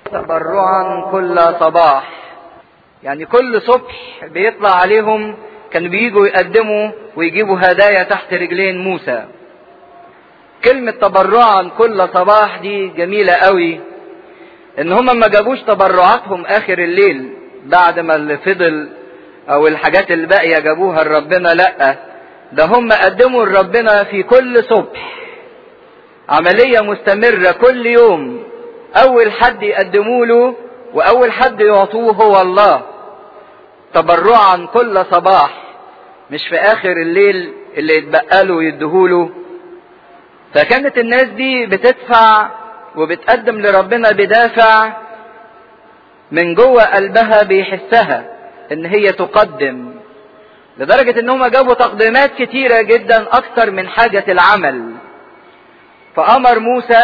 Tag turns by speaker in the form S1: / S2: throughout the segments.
S1: تبرعا كل صباح يعني كل صبح بيطلع عليهم كانوا بييجوا يقدموا ويجيبوا هدايا تحت رجلين موسى كلمة تبرعا كل صباح دي جميلة قوي ان هم ما جابوش تبرعاتهم اخر الليل بعد ما اللي فضل او الحاجات الباقية جابوها لربنا لا ده هم قدموا لربنا في كل صبح عملية مستمرة كل يوم اول حد يقدموا له واول حد يعطوه هو الله تبرعا كل صباح مش في اخر الليل اللي يتبقى له يديهوله فكانت الناس دي بتدفع وبتقدم لربنا بدافع من جوه قلبها بيحسها ان هي تقدم لدرجة ان هم جابوا تقديمات كتيرة جدا اكتر من حاجة العمل فامر موسى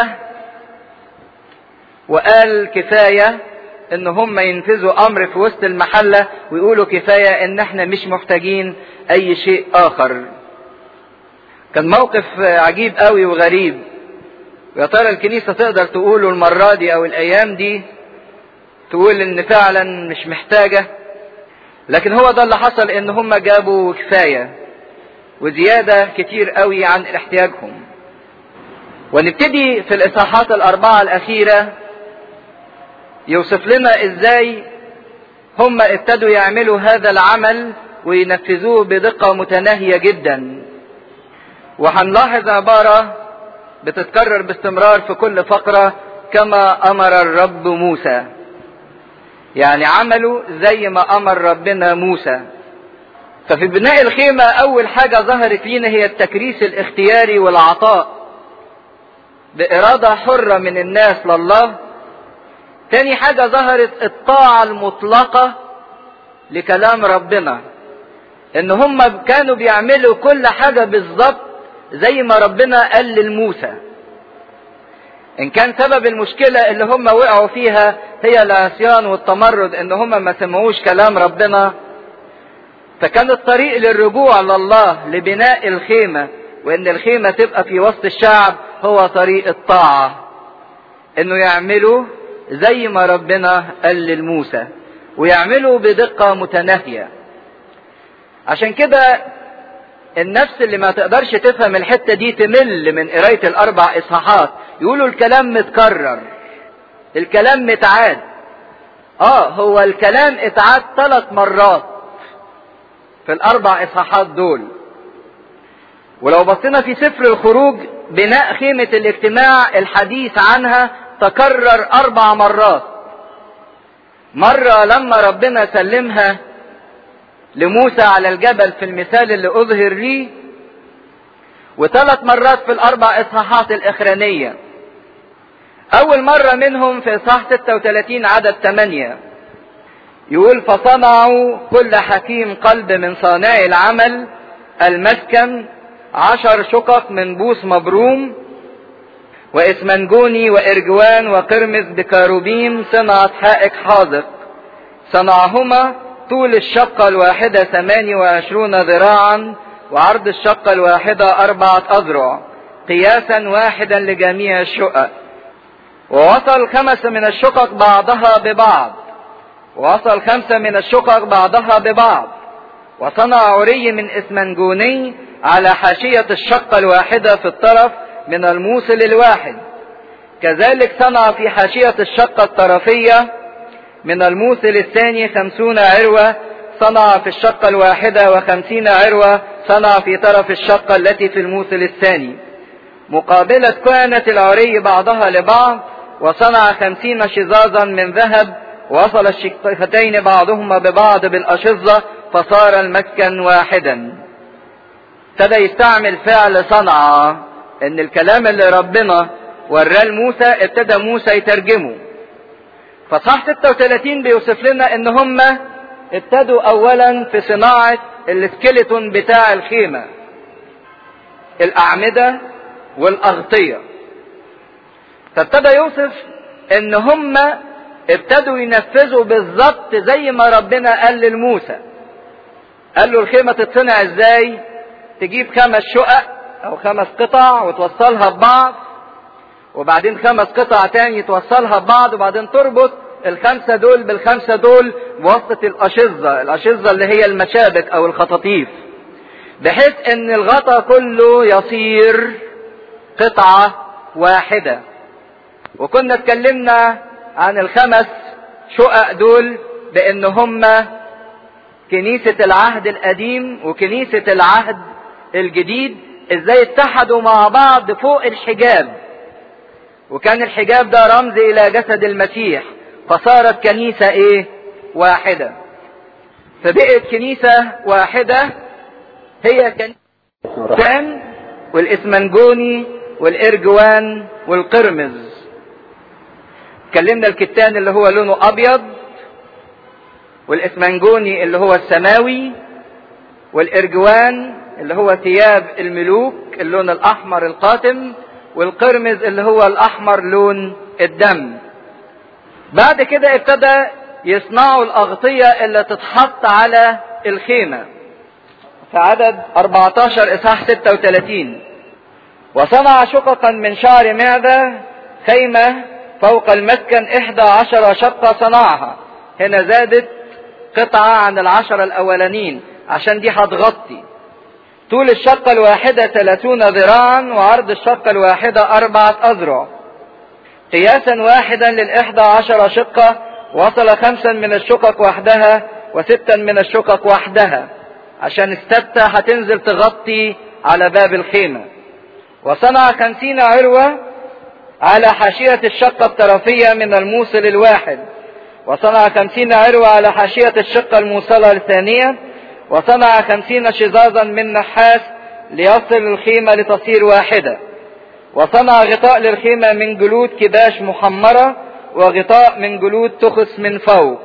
S1: وقال كفاية ان هم ينفذوا امر في وسط المحلة ويقولوا كفاية ان احنا مش محتاجين اي شيء اخر كان موقف عجيب قوي وغريب ويا ترى الكنيسة تقدر تقوله المرة دي او الايام دي تقول ان فعلا مش محتاجة لكن هو ده اللي حصل ان هم جابوا كفاية وزيادة كتير قوي عن احتياجهم ونبتدي في الاصحاحات الاربعة الاخيرة يوصف لنا ازاي هم ابتدوا يعملوا هذا العمل وينفذوه بدقة متناهية جدا وهنلاحظ عبارة بتتكرر باستمرار في كل فقرة كما امر الرب موسى يعني عملوا زي ما امر ربنا موسى ففي بناء الخيمة اول حاجة ظهرت لينا هي التكريس الاختياري والعطاء بارادة حرة من الناس لله تاني حاجة ظهرت الطاعة المطلقة لكلام ربنا ان هم كانوا بيعملوا كل حاجة بالظبط زي ما ربنا قال لموسى ان كان سبب المشكلة اللي هم وقعوا فيها هي العصيان والتمرد ان هم ما سمعوش كلام ربنا فكان الطريق للرجوع لله لبناء الخيمة وان الخيمة تبقى في وسط الشعب هو طريق الطاعة انه يعملوا زي ما ربنا قال لموسى ويعملوا بدقة متناهية عشان كده النفس اللي ما تقدرش تفهم الحتة دي تمل من قراية الأربع إصحاحات يقولوا الكلام متكرر الكلام متعاد اه هو الكلام اتعاد ثلاث مرات في الأربع إصحاحات دول ولو بصينا في سفر الخروج بناء خيمة الاجتماع الحديث عنها تكرر أربع مرات مرة لما ربنا سلمها لموسى على الجبل في المثال اللي أظهر ليه وثلاث مرات في الأربع إصحاحات الإخرانية أول مرة منهم في إصحاح 36 عدد 8 يقول فصنعوا كل حكيم قلب من صانعي العمل المسكن عشر شقق من بوس مبروم وإسمنجوني وإرجوان وقرمز بكاروبيم صنعت حائك حاذق صنعهما طول الشقة الواحدة ثماني وعشرون ذراعا وعرض الشقة الواحدة أربعة أذرع قياسا واحدا لجميع الشقق ووصل خمس من الشقق بعضها ببعض ووصل خمسة من الشقق بعضها ببعض وصنع عري من اسمنجوني على حاشية الشقة الواحدة في الطرف من الموصل الواحد كذلك صنع في حاشية الشقة الطرفية من الموصل الثاني خمسون عروة صنع في الشقة الواحدة وخمسين عروة صنع في طرف الشقة التي في الموصل الثاني مقابلة كانت العري بعضها لبعض وصنع خمسين شظاظا من ذهب وصل الشقتين بعضهما ببعض بالأشظة فصار المسكن واحدا ابتدى يستعمل فعل صنعة ان الكلام اللي ربنا وراه لموسى ابتدى موسى يترجمه فصح 36 بيوصف لنا ان هم ابتدوا اولا في صناعة السكيلتون بتاع الخيمة الاعمدة والاغطية فابتدى يوصف ان هم ابتدوا ينفذوا بالظبط زي ما ربنا قال لموسى قال له الخيمة تتصنع ازاي تجيب خمس شقق او خمس قطع وتوصلها ببعض وبعدين خمس قطع تاني توصلها ببعض وبعدين تربط الخمسة دول بالخمسة دول بواسطة الأشظة الأشظة اللي هي المشابك أو الخطاطيف بحيث ان الغطا كله يصير قطعة واحدة وكنا اتكلمنا عن الخمس شقق دول بان هما كنيسة العهد القديم وكنيسة العهد الجديد ازاي اتحدوا مع بعض فوق الحجاب وكان الحجاب ده رمز الى جسد المسيح فصارت كنيسة ايه واحدة فبقت كنيسة واحدة هي كنيسة والاسمنجوني والارجوان والقرمز اتكلمنا الكتان اللي هو لونه ابيض والاسمنجوني اللي هو السماوي والارجوان اللي هو ثياب الملوك اللون الاحمر القاتم والقرمز اللي هو الاحمر لون الدم بعد كده ابتدى يصنعوا الاغطية اللي تتحط على الخيمة في عدد 14 اصحاح 36 وصنع شققا من شعر معدة خيمة فوق المسكن احدى عشر شقة صنعها هنا زادت قطعة عن العشرة الاولانيين عشان دي هتغطي طول الشقة الواحدة ثلاثون ذراعا وعرض الشقة الواحدة أربعة أذرع قياسا واحدا للإحدى عشر شقة وصل خمسا من الشقق وحدها وستا من الشقق وحدها عشان الستة هتنزل تغطي على باب الخيمة وصنع خمسين عروة على حاشية الشقة الطرفية من الموصل الواحد وصنع خمسين عروة على حاشية الشقة الموصلة الثانية وصنع خمسين شظاظا من نحاس ليصل الخيمة لتصير واحدة وصنع غطاء للخيمة من جلود كباش محمرة وغطاء من جلود تخس من فوق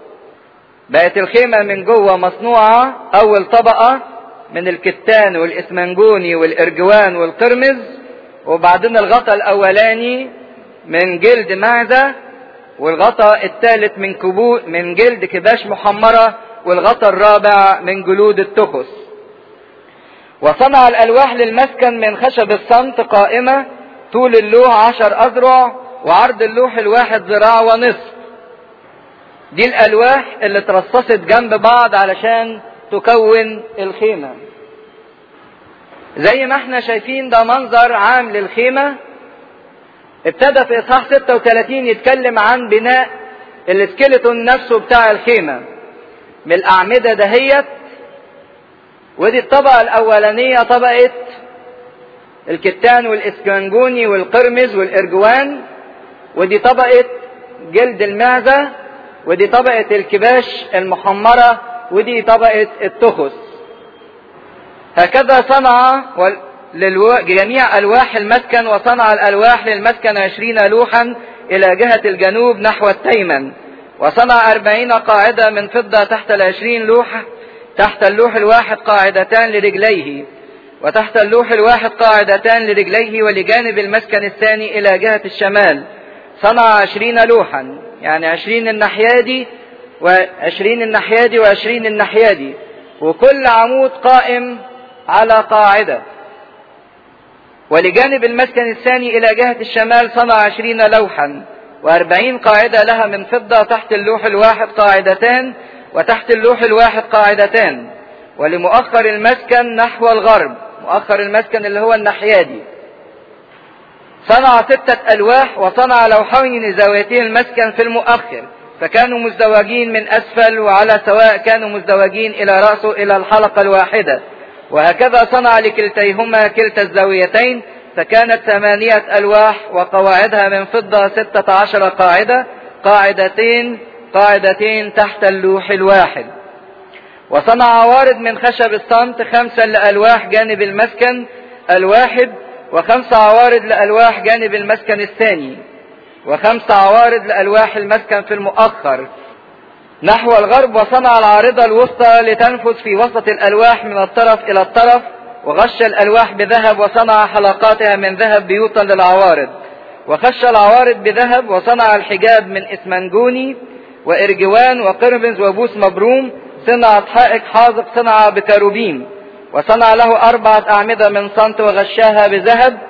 S1: بقت الخيمة من جوه مصنوعة أول طبقة من الكتان والإسمنجوني والإرجوان والقرمز وبعدين الغطاء الأولاني من جلد معزة والغطاء الثالث من كبو من جلد كباش محمرة والغطاء الرابع من جلود التخس وصنع الألواح للمسكن من خشب الصمت قائمة طول اللوح عشر أذرع وعرض اللوح الواحد ذراع ونصف دي الألواح اللي ترصصت جنب بعض علشان تكون الخيمة زي ما احنا شايفين ده منظر عام للخيمة ابتدى في إصحاح 36 يتكلم عن بناء السكيلتون نفسه بتاع الخيمة من الأعمدة دهيت ودي الطبقة الأولانية طبقة الكتان والإسكنجوني والقرمز والإرجوان ودي طبقة جلد المعزة ودي طبقة الكباش المحمرة ودي طبقة التخس هكذا صنع جميع ألواح المسكن وصنع الألواح للمسكن عشرين لوحا إلى جهة الجنوب نحو التيمن وصنع أربعين قاعدة من فضة تحت العشرين لوحة تحت اللوح الواحد قاعدتان لرجليه وتحت اللوح الواحد قاعدتان لرجليه ولجانب المسكن الثاني إلى جهة الشمال صنع عشرين لوحا يعني عشرين الناحية وعشرين الناحية وعشرين الناحية وكل عمود قائم على قاعدة ولجانب المسكن الثاني إلى جهة الشمال صنع عشرين لوحا وأربعين قاعدة لها من فضة تحت اللوح الواحد قاعدتان وتحت اللوح الواحد قاعدتان ولمؤخر المسكن نحو الغرب مؤخر المسكن اللي هو الناحية دي صنع ستة ألواح وصنع لوحين لزاويتين المسكن في المؤخر فكانوا مزدوجين من أسفل وعلى سواء كانوا مزدوجين إلى رأسه إلى الحلقة الواحدة وهكذا صنع لكلتيهما كلتا الزاويتين فكانت ثمانية ألواح وقواعدها من فضة ستة عشر قاعدة قاعدتين قاعدتين تحت اللوح الواحد وصنع عوارض من خشب الصمت خمسة لألواح جانب المسكن الواحد وخمس عوارض لألواح جانب المسكن الثاني وخمس عوارض لألواح المسكن في المؤخر نحو الغرب وصنع العارضة الوسطى لتنفذ في وسط الألواح من الطرف إلى الطرف وغش الألواح بذهب وصنع حلقاتها من ذهب بيوتا للعوارض وخش العوارض بذهب وصنع الحجاب من إسمنجوني وإرجوان وقرمز وبوس مبروم صنع حائق حاذق صنع بكروبيم وصنع له أربعة أعمدة من صنت وغشاها بذهب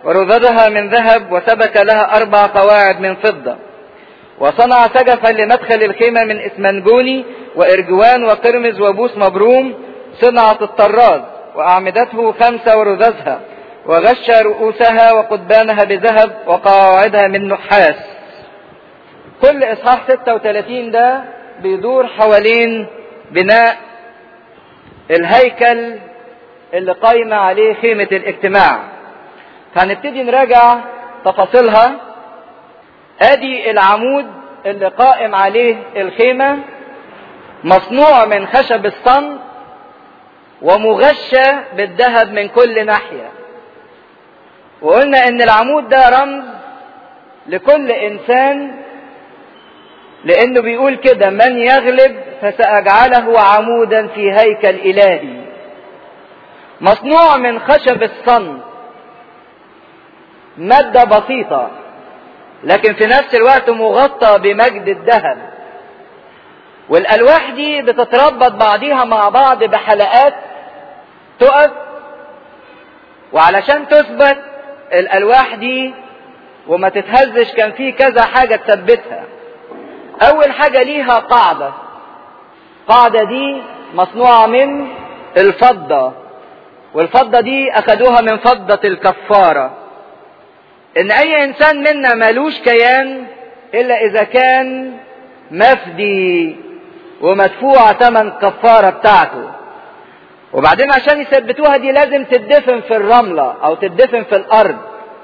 S1: ورذذها من ذهب وسبك لها أربع قواعد من فضة وصنع سجفا لمدخل الخيمة من إسمنجوني وإرجوان وقرمز وبوس مبروم صنعة الطراز وأعمدته خمسة ورذذها وغش رؤوسها وقضبانها بذهب وقواعدها من نحاس كل إصحاح 36 ده بيدور حوالين بناء الهيكل اللي قايمة عليه خيمة الاجتماع فهنبتدي نراجع تفاصيلها ادي العمود اللي قائم عليه الخيمة مصنوع من خشب الصن ومغشى بالذهب من كل ناحية وقلنا ان العمود ده رمز لكل انسان لانه بيقول كده من يغلب فساجعله عمودا في هيكل الهي مصنوع من خشب الصن مادة بسيطة لكن في نفس الوقت مغطى بمجد الذهب والالواح دي بتتربط بعضيها مع بعض بحلقات تقف وعلشان تثبت الالواح دي وما تتهزش كان في كذا حاجة تثبتها اول حاجة ليها قاعدة القاعدة دي مصنوعة من الفضة والفضة دي اخدوها من فضة الكفارة ان اي انسان منا ملوش كيان الا اذا كان مفدي ومدفوع ثمن كفارة بتاعته وبعدين عشان يثبتوها دي لازم تدفن في الرملة او تدفن في الارض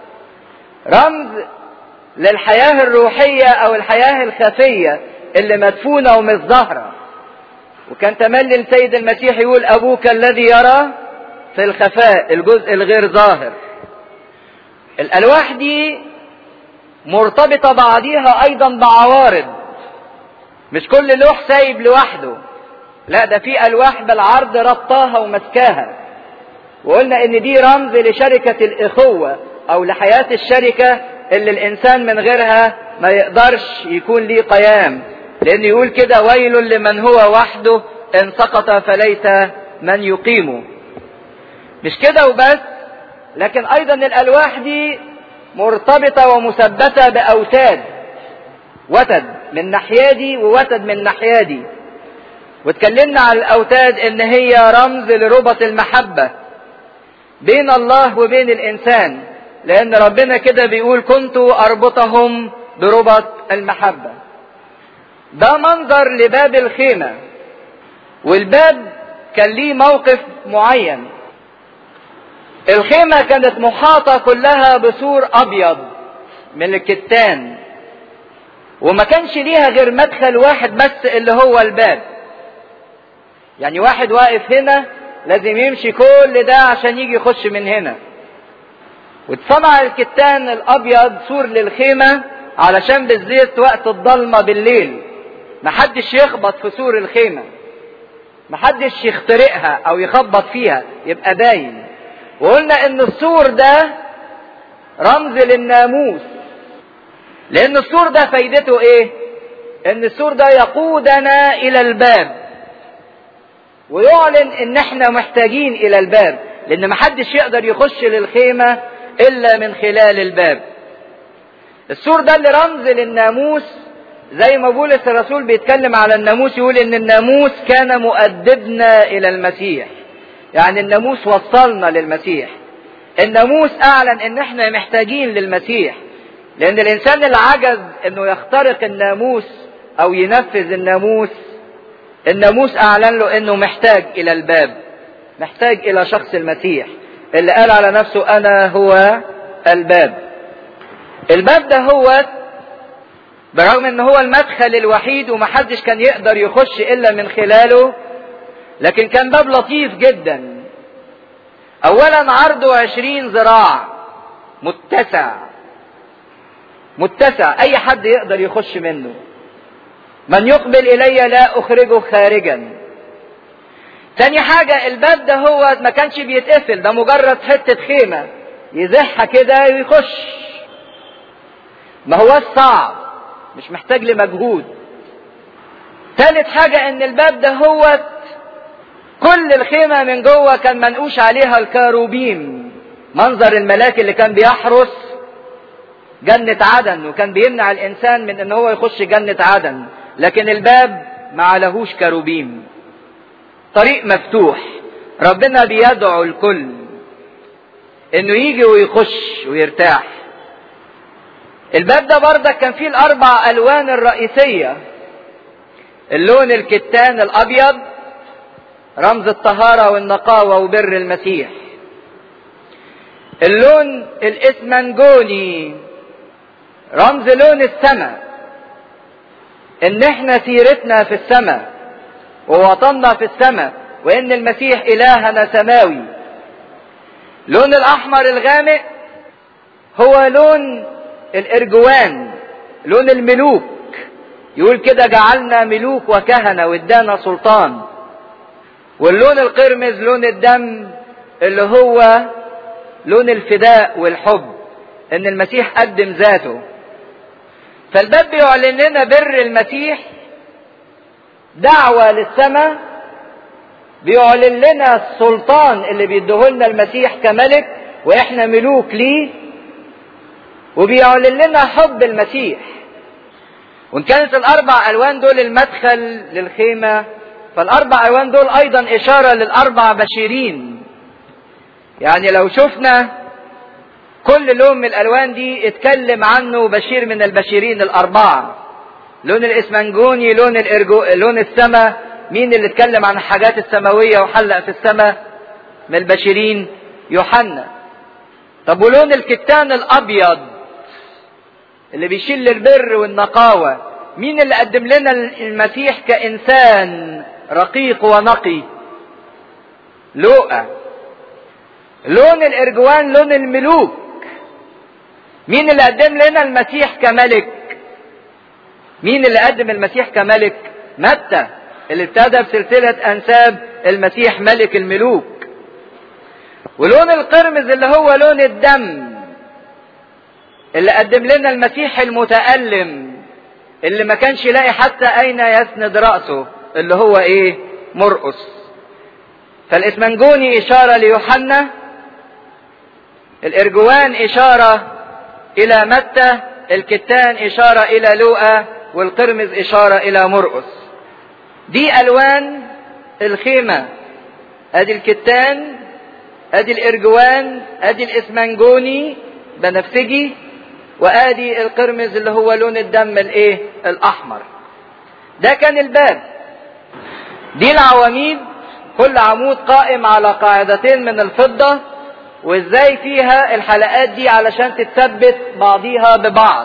S1: رمز للحياة الروحية او الحياة الخفية اللي مدفونة ومش ظاهرة وكان تملي السيد المسيح يقول ابوك الذي يرى في الخفاء الجزء الغير ظاهر الالواح دي مرتبطة بعضيها ايضا بعوارض مش كل لوح سايب لوحده لا ده في الواح بالعرض ربطاها ومسكاها وقلنا ان دي رمز لشركة الاخوة او لحياة الشركة اللي الانسان من غيرها ما يقدرش يكون ليه قيام لان يقول كده ويل لمن هو وحده ان سقط فليس من يقيمه مش كده وبس لكن ايضا الالواح دي مرتبطة ومثبتة باوتاد وتد من ناحية دي ووتد من ناحية دي واتكلمنا عن الاوتاد ان هي رمز لربط المحبة بين الله وبين الانسان لان ربنا كده بيقول كنت اربطهم بربط المحبة ده منظر لباب الخيمة والباب كان ليه موقف معين الخيمة كانت محاطة كلها بسور ابيض من الكتان وما كانش ليها غير مدخل واحد بس اللي هو الباب يعني واحد واقف هنا لازم يمشي كل ده عشان يجي يخش من هنا واتصنع الكتان الابيض سور للخيمة علشان بالزيت وقت الضلمة بالليل محدش يخبط في سور الخيمة محدش يخترقها او يخبط فيها يبقى باين وقلنا ان السور ده رمز للناموس لان السور ده فايدته ايه ان السور ده يقودنا الى الباب ويعلن ان احنا محتاجين الى الباب لان محدش يقدر يخش للخيمة الا من خلال الباب السور ده اللي رمز للناموس زي ما بولس الرسول بيتكلم على الناموس يقول ان الناموس كان مؤدبنا الى المسيح يعني الناموس وصلنا للمسيح الناموس اعلن ان احنا محتاجين للمسيح لان الانسان اللي عجز انه يخترق الناموس او ينفذ الناموس الناموس اعلن له انه محتاج الى الباب محتاج الى شخص المسيح اللي قال على نفسه انا هو الباب الباب ده هو برغم ان هو المدخل الوحيد ومحدش كان يقدر يخش الا من خلاله لكن كان باب لطيف جدا اولا عرضه عشرين ذراع متسع متسع اي حد يقدر يخش منه من يقبل الي لا اخرجه خارجا تاني حاجة الباب ده هو ما كانش بيتقفل ده مجرد حتة خيمة يزحها كده ويخش ما هو صعب مش محتاج لمجهود تالت حاجة ان الباب ده هو كل الخيمة من جوه كان منقوش عليها الكاروبيم منظر الملاك اللي كان بيحرس جنة عدن وكان بيمنع الإنسان من إن هو يخش جنة عدن لكن الباب ما عليهوش كروبيم طريق مفتوح ربنا بيدعو الكل انه يجي ويخش ويرتاح الباب ده بردك كان فيه الاربع الوان الرئيسيه اللون الكتان الابيض رمز الطهاره والنقاوه وبر المسيح اللون الاسمنجوني رمز لون السماء ان احنا سيرتنا في السماء ووطننا في السماء وان المسيح الهنا سماوي لون الاحمر الغامق هو لون الارجوان لون الملوك يقول كده جعلنا ملوك وكهنة وادانا سلطان واللون القرمز لون الدم اللي هو لون الفداء والحب ان المسيح قدم ذاته فالباب بيعلن لنا بر المسيح دعوة للسماء بيعلن لنا السلطان اللي بيديهولنا المسيح كملك واحنا ملوك ليه وبيعلن لنا حب المسيح وان كانت الاربع الوان دول المدخل للخيمه فالاربع الوان دول ايضا اشاره للاربع بشيرين يعني لو شفنا كل لون من الالوان دي اتكلم عنه بشير من البشيرين الاربعه لون الاسمنجوني لون الارجو لون السماء مين اللي اتكلم عن الحاجات السماويه وحلق في السماء من البشيرين يوحنا طب ولون الكتان الابيض اللي بيشيل البر والنقاوه مين اللي قدم لنا المسيح كانسان رقيق ونقي لوقا لون الارجوان لون الملوك مين اللي قدم لنا المسيح كملك مين اللي قدم المسيح كملك متى اللي ابتدى بسلسلة أنساب المسيح ملك الملوك ولون القرمز اللي هو لون الدم اللي قدم لنا المسيح المتألم اللي ما كانش يلاقي حتى أين يسند رأسه اللي هو إيه مرقس فالإسمنجوني إشارة ليوحنا الإرجوان إشارة إلى متى الكتان إشارة إلى لوقا والقرمز إشارة إلى مرقس دي ألوان الخيمة أدي الكتان أدي الإرجوان أدي الإسمنجوني بنفسجي وآدي القرمز اللي هو لون الدم الإيه الأحمر ده كان الباب دي العواميد كل عمود قائم على قاعدتين من الفضة وازاي فيها الحلقات دي علشان تتثبت بعضيها ببعض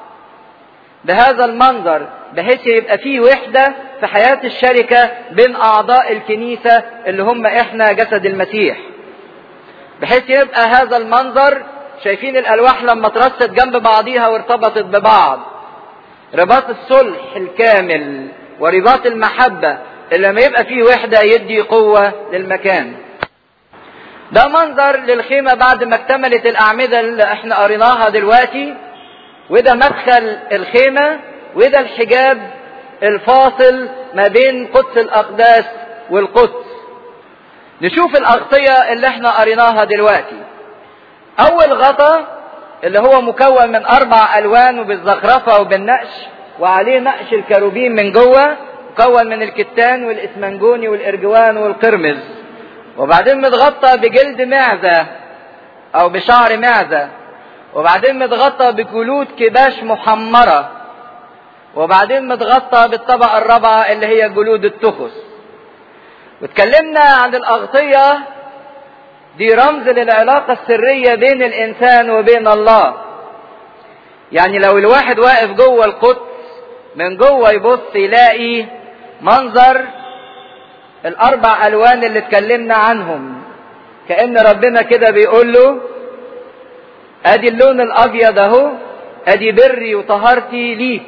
S1: بهذا المنظر بحيث يبقى فيه وحدة في حياة الشركة بين أعضاء الكنيسة اللي هم إحنا جسد المسيح بحيث يبقى هذا المنظر شايفين الألواح لما اترصت جنب بعضيها وارتبطت ببعض رباط الصلح الكامل ورباط المحبة اللي لما يبقى فيه وحدة يدي قوة للمكان ده منظر للخيمة بعد ما اكتملت الأعمدة اللي احنا قريناها دلوقتي وده مدخل الخيمة وده الحجاب الفاصل ما بين قدس الأقداس والقدس نشوف الأغطية اللي احنا قريناها دلوقتي أول غطا اللي هو مكون من أربع ألوان وبالزخرفة وبالنقش وعليه نقش الكروبين من جوه مكون من الكتان والإسمنجوني والإرجوان والقرمز وبعدين متغطى بجلد معزة أو بشعر معزة وبعدين متغطى بجلود كباش محمرة وبعدين متغطى بالطبقة الرابعة اللي هي جلود التخس واتكلمنا عن الأغطية دي رمز للعلاقة السرية بين الإنسان وبين الله يعني لو الواحد واقف جوه القدس من جوه يبص يلاقي منظر الأربع ألوان اللي اتكلمنا عنهم كأن ربنا كده بيقول له أدي اللون الأبيض أهو أدي بري وطهارتي ليك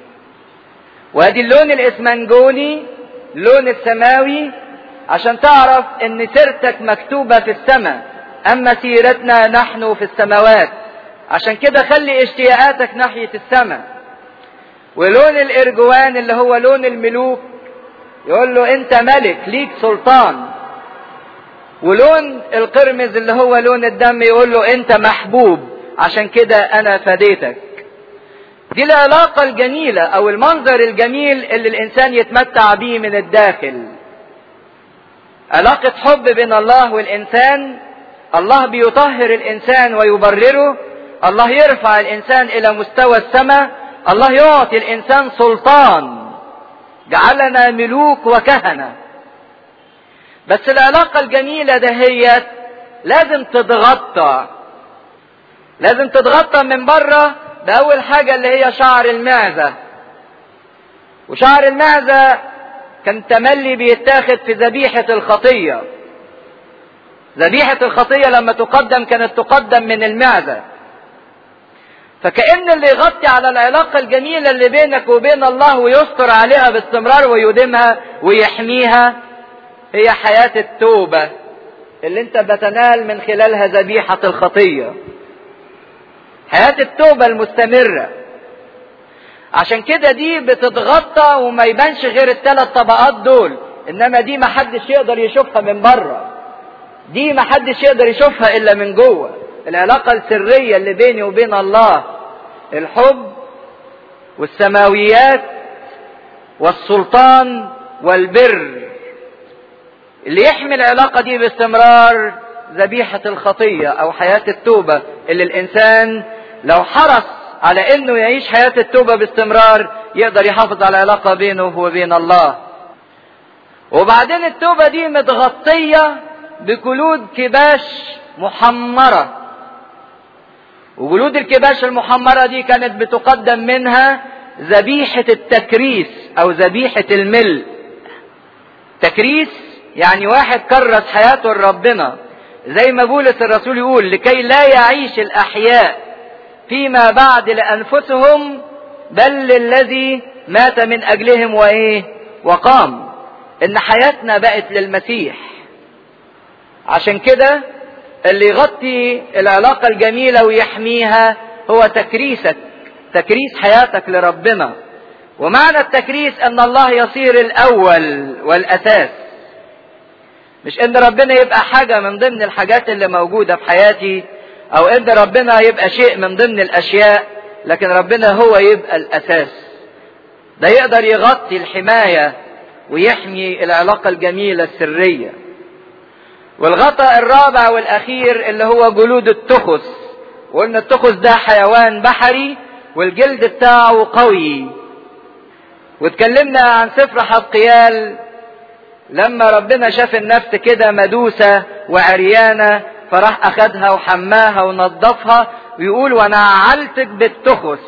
S1: وأدي اللون الإسمنجوني اللون السماوي عشان تعرف ان سيرتك مكتوبة في السماء اما سيرتنا نحن في السماوات عشان كده خلي اشتياقاتك ناحية السماء ولون الارجوان اللي هو لون الملوك يقول له انت ملك ليك سلطان ولون القرمز اللي هو لون الدم يقول له انت محبوب عشان كده انا فديتك دي العلاقة الجميلة او المنظر الجميل اللي الانسان يتمتع به من الداخل علاقة حب بين الله والانسان الله بيطهر الانسان ويبرره الله يرفع الانسان الى مستوى السماء الله يعطي الانسان سلطان جعلنا ملوك وكهنة بس العلاقة الجميلة دهيت لازم تتغطى لازم تتغطى من بره بأول حاجة اللي هي شعر المعزة وشعر المعزة كان تملي بيتاخد في ذبيحة الخطية ذبيحة الخطية لما تقدم كانت تقدم من المعزة فكأن اللي يغطي على العلاقة الجميلة اللي بينك وبين الله ويستر عليها باستمرار ويديمها ويحميها هي حياة التوبة اللي انت بتنال من خلالها ذبيحة الخطية حياة التوبة المستمرة عشان كده دي بتتغطى وما يبانش غير الثلاث طبقات دول انما دي محدش يقدر يشوفها من بره دي محدش يقدر يشوفها الا من جوه العلاقة السرية اللي بيني وبين الله الحب والسماويات والسلطان والبر اللي يحمي العلاقة دي باستمرار ذبيحة الخطية أو حياة التوبة اللي الإنسان لو حرص على إنه يعيش حياة التوبة باستمرار يقدر يحافظ على العلاقة بينه وبين الله. وبعدين التوبة دي متغطية بجلود كباش محمرة. وجلود الكباش المحمرة دي كانت بتقدم منها ذبيحة التكريس أو ذبيحة الملء. تكريس يعني واحد كرس حياته لربنا زي ما بولس الرسول يقول لكي لا يعيش الأحياء فيما بعد لأنفسهم بل للذي مات من أجلهم وإيه وقام إن حياتنا بقت للمسيح عشان كده اللي يغطي العلاقة الجميلة ويحميها هو تكريسك تكريس حياتك لربنا ومعنى التكريس ان الله يصير الاول والاساس مش ان ربنا يبقى حاجة من ضمن الحاجات اللي موجودة في حياتي او ان ربنا يبقى شيء من ضمن الاشياء لكن ربنا هو يبقى الاساس ده يقدر يغطي الحماية ويحمي العلاقة الجميلة السرية والغطاء الرابع والاخير اللي هو جلود التخس وقلنا التخس ده حيوان بحري والجلد بتاعه قوي واتكلمنا عن سفر حبقيال لما ربنا شاف النفس كده مدوسة وعريانة فراح أخدها وحماها ونظفها ويقول ونعلتك بالتخس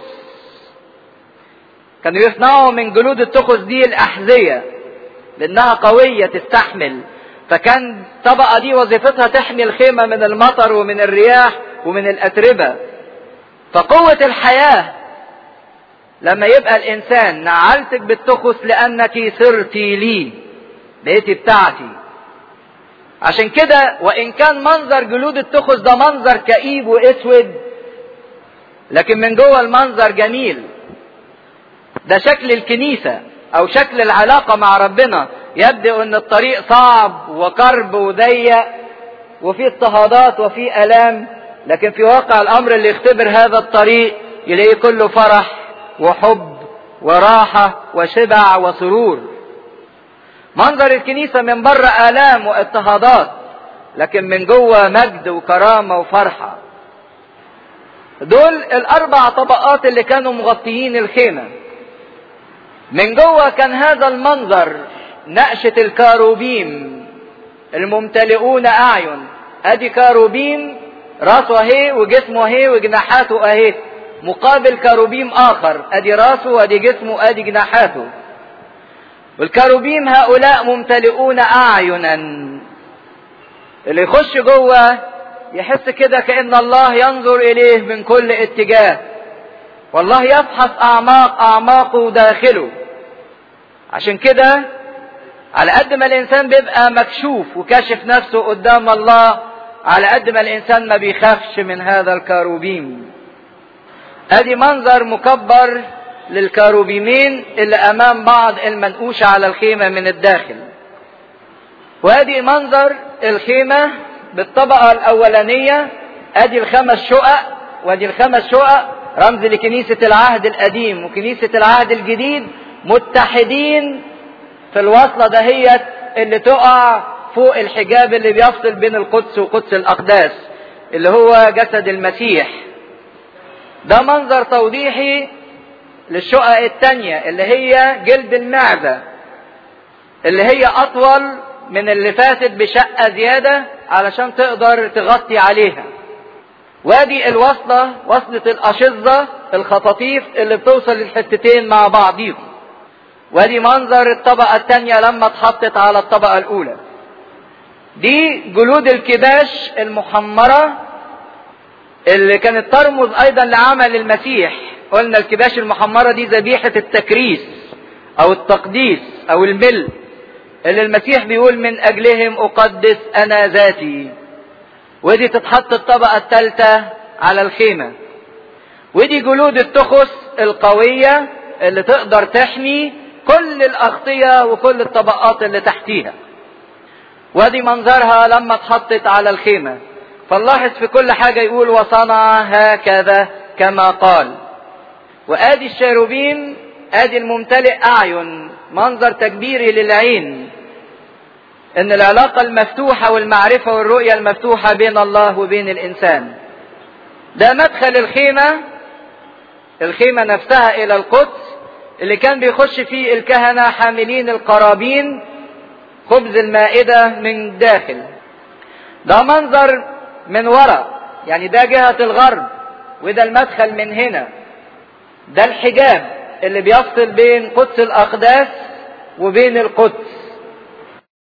S1: كانوا يصنعوا من جلود التخس دي الأحذية لأنها قوية تستحمل فكان الطبقة دي وظيفتها تحمي الخيمة من المطر ومن الرياح ومن الأتربة فقوة الحياة لما يبقى الإنسان نعلتك بالتخس لأنك صرتي لي بقيتي بتاعتي عشان كده وإن كان منظر جلود التخس ده منظر كئيب وأسود لكن من جوه المنظر جميل ده شكل الكنيسة أو شكل العلاقة مع ربنا يبدو أن الطريق صعب وكرب وضيق وفي اضطهادات وفي آلام لكن في واقع الأمر اللي يختبر هذا الطريق يلاقيه كله فرح وحب وراحة وشبع وسرور منظر الكنيسة من بره آلام واضطهادات لكن من جوه مجد وكرامة وفرحة دول الأربع طبقات اللي كانوا مغطيين الخيمة من جوه كان هذا المنظر نقشة الكاروبيم الممتلئون أعين أدي كاروبيم راسه أهي وجسمه أهي وجناحاته أهي مقابل كاروبيم آخر أدي راسه وأدي جسمه أدي جناحاته والكاروبيم هؤلاء ممتلئون أعينا اللي يخش جوه يحس كده كأن الله ينظر إليه من كل اتجاه والله يفحص أعماق أعماقه داخله عشان كده على قد ما الإنسان بيبقى مكشوف وكاشف نفسه قدام الله على قد ما الإنسان ما بيخافش من هذا الكاروبيم ادي منظر مكبر للكاروبيمين اللي امام بعض المنقوشة على الخيمة من الداخل وادي منظر الخيمة بالطبقة الأولانية أدي الخمس شقق وأدي الخمس شقق رمز لكنيسة العهد القديم وكنيسة العهد الجديد متحدين في الوصلة دهيت اللي تقع فوق الحجاب اللي بيفصل بين القدس وقدس الأقداس اللي هو جسد المسيح ده منظر توضيحي للشقق التانية اللي هي جلد المعزة اللي هي أطول من اللي فاتت بشقة زيادة علشان تقدر تغطي عليها وادي الوصلة وصلة الأشظة الخطاطيف اللي بتوصل للحتتين مع بعضيهم وادي منظر الطبقة التانية لما اتحطت على الطبقة الأولى دي جلود الكباش المحمرة اللي كانت ترمز أيضا لعمل المسيح قلنا الكباش المحمرة دي ذبيحة التكريس أو التقديس أو الملء اللي المسيح بيقول من أجلهم أقدس أنا ذاتي ودي تتحط الطبقة الثالثة على الخيمة ودي جلود التخس القوية اللي تقدر تحمي كل الأغطية وكل الطبقات اللي تحتيها ودي منظرها لما اتحطت على الخيمة فنلاحظ في كل حاجة يقول وصنع هكذا كما قال وادي الشاروبين ادي الممتلئ اعين منظر تكبيري للعين ان العلاقة المفتوحة والمعرفة والرؤية المفتوحة بين الله وبين الانسان ده مدخل الخيمة الخيمة نفسها الى القدس اللي كان بيخش فيه الكهنة حاملين القرابين خبز المائدة من داخل ده منظر من وراء يعني ده جهة الغرب وده المدخل من هنا ده الحجاب اللي بيفصل بين قدس الأقداس وبين القدس